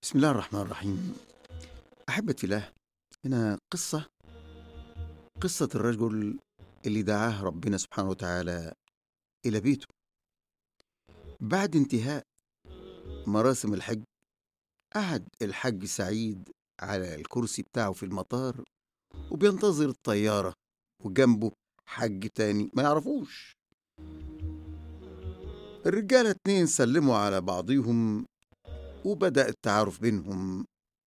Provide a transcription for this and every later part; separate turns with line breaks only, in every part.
بسم الله الرحمن الرحيم أحبة في الله هنا قصة قصة الرجل اللي دعاه ربنا سبحانه وتعالى إلى بيته بعد انتهاء مراسم الحج قعد الحج سعيد على الكرسي بتاعه في المطار وبينتظر الطيارة وجنبه حج تاني ما يعرفوش الرجالة اتنين سلموا على بعضيهم وبدأ التعارف بينهم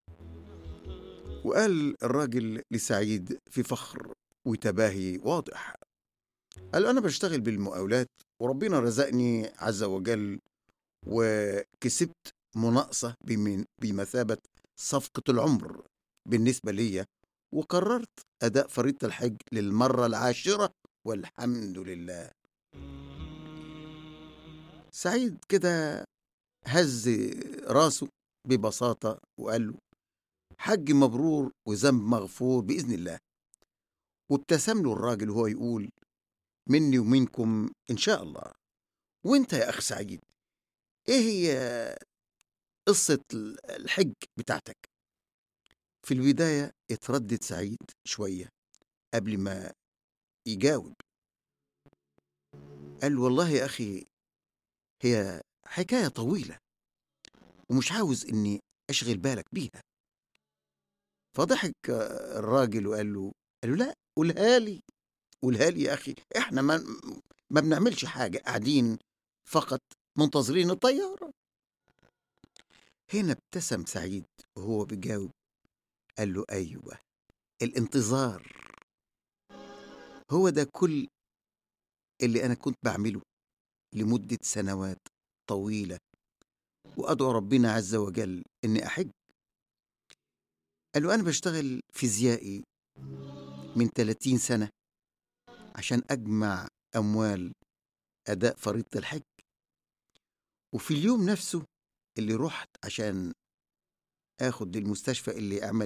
وقال الراجل لسعيد في فخر وتباهي واضح قال أنا بشتغل بالمقاولات وربنا رزقني عز وجل وكسبت مناقصة بمن- بمثابة صفقة العمر بالنسبة لي وقررت أداء فريضة الحج للمرة العاشرة والحمد لله سعيد كده هز راسه ببساطة وقال له حج مبرور وذنب مغفور بإذن الله وابتسم له الراجل وهو يقول مني ومنكم إن شاء الله وانت يا أخ سعيد إيه هي قصة الحج بتاعتك في البداية اتردد سعيد شوية قبل ما يجاوب قال والله يا أخي هي حكاية طويلة ومش عاوز إني أشغل بالك بيها فضحك الراجل وقال له قال له لا قولها لي قولها لي يا أخي إحنا ما, ما بنعملش حاجة قاعدين فقط منتظرين الطيارة هنا ابتسم سعيد وهو بيجاوب قال له أيوة الانتظار هو ده كل اللي أنا كنت بعمله لمدة سنوات طويلة وأدعو ربنا عز وجل إني أحج قال له أنا بشتغل فيزيائي من 30 سنة عشان أجمع أموال أداء فريضة الحج وفي اليوم نفسه اللي رحت عشان آخد المستشفى اللي أعمل